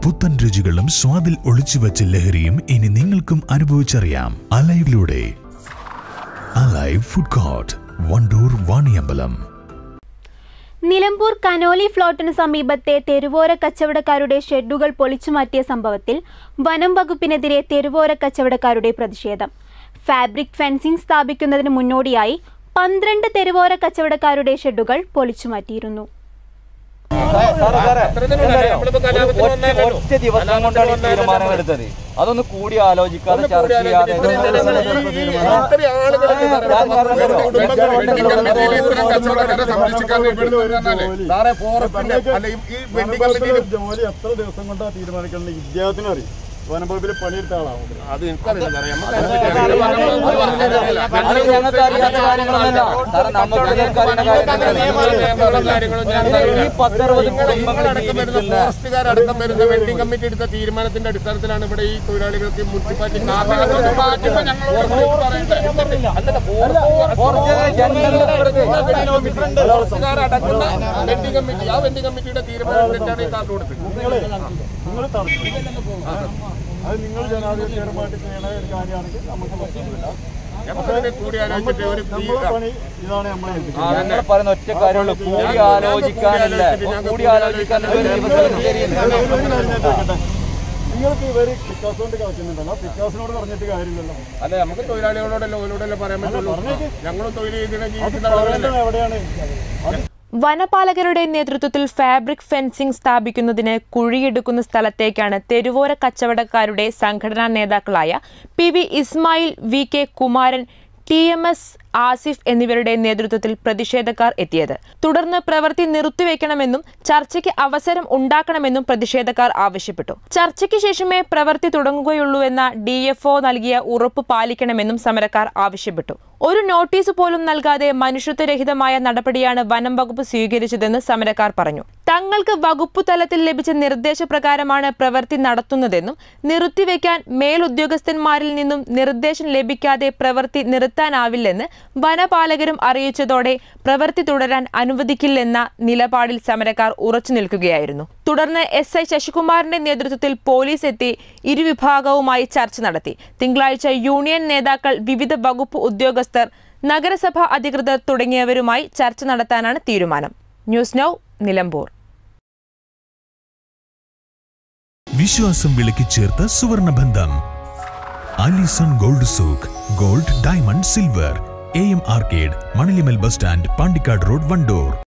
പുത്തൻ രുചികളും സ്വാദിൽ ഒളിച്ചുവെച്ച ലഹരിയും ഇനി നിങ്ങൾക്കും അനുഭവിച്ചറിയാം അലൈവിലൂടെ Alive food court Wandoor Vaniyambalam Nilambur Conolly ഫ്ലോട്ടിന് സമീപത്തെ തെരുവോര കച്ചവടക്കാരുടെ ഷെഡുകൾ പൊളിച്ചുമാറ്റിയ സംഭവത്തിൽ വനം വകുപ്പിനെതിരെ തെരുവോര കച്ചവടക്കാരുടെ പ്രതിഷേധം ഫാബ്രിക് ഫെൻസിംഗ് സ്ഥാപിക്കുന്നതിന് മുന്നോടിയായി പന്ത്രണ്ട് തെരുവോര കച്ചവടക്കാരുടെ ഷെഡുകൾ പൊളിച്ചുമാറ്റിയിരുന്നു ഒറ്റ ദിവസം കൊണ്ടാണ് ഈ തീരുമാനങ്ങൾ എടുത്തത് അതൊന്ന് കൂടി ആലോചിക്കാതെ ചർച്ച ചെയ്യാതെ സാറേ ഫോറസ്റ്റിന്റെ അല്ല ഈ- ഈ വെഡിങ് കമ്മിറ്റിയിൽ ജോലി എത്ര ദിവസം കൊണ്ടാ തീരുമാനിക്കുന്നത് ഇദ്ദേഹത്തിന് അറിയും വനംവകുപ്പിൽ പണിയെടുത്ത ആളാവും അത് എനിക്കറിയില്ല സാറേ നമുക്ക് അത് ഞങ്ങൾക്ക് അറിയാത്ത കാര്യങ്ങളൊന്നല്ല കാരണം നമുക്ക് ഞങ്ങൾക്ക് അറിയുന്ന കാര്യങ്ങളൊക്കെ ഈ പത്തറുപത് കുടുംബങ്ങൾ അടക്കം വരുന്ന ജീവിക്കുന്ന ഫോറസ്റ്റുകാരടക്കം വരുന്ന വെഡിങ് കമ്മിറ്റി എടുത്ത തീരുമാനത്തിന്റെ അടിസ്ഥാനത്തിലാണ് ഇവിടെ ഈ തൊഴിലാളികൾക്ക് മുനിസിപ്പാലിറ്റി കാർഡുകൾ മാറ്റുമ്പോൾ ഞങ്ങളോട് പറയേണ്ടത് അല്ലല്ല ഫോറസ്റ്റുകാരെ ജനങ്ങളുടെ ഫോറസ്റ്റുകാരടക്കുന്ന വെഡിങ് കമ്മിറ്റി ആ വെഡിങ് കമ്മിറ്റിയുടെ തീരുമാനം തെറ്റാണ് ഈ കാർഡ് കൊടുത്തത് നിങ്ങൾ തടസ്സം അത് നിങ്ങൾ ജനാധിപത്യപരമായിട്ട് ചെയ്യണ ഒരു കാര്യമാണെങ്കിൽ നമുക്ക് പ്രശ്നമില്ല ഞമ്മക്കതിനെ കൂടി ആലോചിച്ചിട്ട് ഒരു നമ്മളെ പണി ഇതാണ് നമ്മളെ ഏൽപ്പിക്കുന്നത് ഞങ്ങൾ പറയുന്ന ഒറ്റ കാര്യമുള്ളൂ കൂടി ആലോചിക്കാനില്ല കൂടി ആലോചിക്കാനുള്ള ഒരു ദിവസം ശരിയില്ല നിങ്ങൾക്ക് ഇവര് പിക്കാസ് കൊണ്ട് കളിക്കുന്നുണ്ടല്ലോ പിക്കാസിനോട് പറഞ്ഞിട്ട് കാര്യമില്ലല്ലോ അല്ല നമുക്ക് തൊഴിലാളികളോടല്ല ഓരോടല്ല പറയാൻ പറ്റുള്ളൂ ഞങ്ങളും തൊഴിൽ ചെയ്തിട്ട് ജീവിക്കുന്ന ആളുകളല്ലേ പറയേണ്ടത് എവിടെയാണ് അത് വനപാലകരുടെ നേതൃത്വത്തിൽ ഫാബ്രിക് ഫെൻസിംഗ് സ്ഥാപിക്കുന്നതിന് കുഴിയെടുക്കുന്ന സ്ഥലത്തേക്കാണ് തെരുവോര കച്ചവടക്കാരുടെ സംഘടനാ നേതാക്കളായ P V Ismail V K Kumaran T M S Asif എന്നിവരുടെ നേതൃത്വത്തിൽ പ്രതിഷേധക്കാർ എത്തിയത് തുടർന്ന് പ്രവൃത്തി നിർത്തിവെക്കണമെന്നും ചർച്ചയ്ക്ക് അവസരം ഉണ്ടാക്കണമെന്നും പ്രതിഷേധക്കാർ ആവശ്യപ്പെട്ടു ചർച്ചയ്ക്ക് ശേഷമേ പ്രവൃത്തി തുടങ്ങുകയുള്ളൂവെന്ന ഡി എഫ് ഒ നൽകിയ ഉറപ്പ് പാലിക്കണമെന്നും സമരക്കാർ ആവശ്യപ്പെട്ടു ഒരു നോട്ടീസ് പോലും നൽകാതെ മനുഷ്യത്വരഹിതമായ നടപടിയാണ് വനം വകുപ്പ് സ്വീകരിച്ചതെന്ന് സമരക്കാർ പറഞ്ഞു തങ്ങൾക്ക് വകുപ്പ് തലത്തിൽ ലഭിച്ച നിർദ്ദേശപ്രകാരമാണ് പ്രവൃത്തി നടത്തുന്നതെന്നും നിർത്തിവെക്കാൻ മേലുദ്യോഗസ്ഥന്മാരിൽ നിന്നും നിർദ്ദേശം ലഭിക്കാതെ പ്രവൃത്തി നിർത്താനാവില്ലെന്ന് വനപാലകരും അറിയിച്ചതോടെ പ്രവൃത്തി തുടരാൻ അനുവദിക്കില്ലെന്ന നിലപാടിൽ സമരക്കാർ ഉറച്ചു നിൽക്കുകയായിരുന്നു തുടർന്ന് എസ് ഐ ശശികുമാറിന്റെ നേതൃത്വത്തിൽ പോലീസ് എത്തി ഇരുവിഭാഗവുമായി ചർച്ച നടത്തി തിങ്കളാഴ്ച യൂണിയൻ നേതാക്കൾ വിവിധ വകുപ്പ് ഉദ്യോഗസ്ഥർ നഗരസഭാ അധികൃതർ തുടങ്ങിയവരുമായി ചർച്ച നടത്താനാണ് തീരുമാനം ന്യൂസ് നൗ നിലമ്പൂർ വിശ്വാസം വിളക്കി ചേർത്ത സുവർണബന്ധം Alison gold souk gold diamond silver A M arcade മണലിമൽ bus stand Pandikkad road Wandoor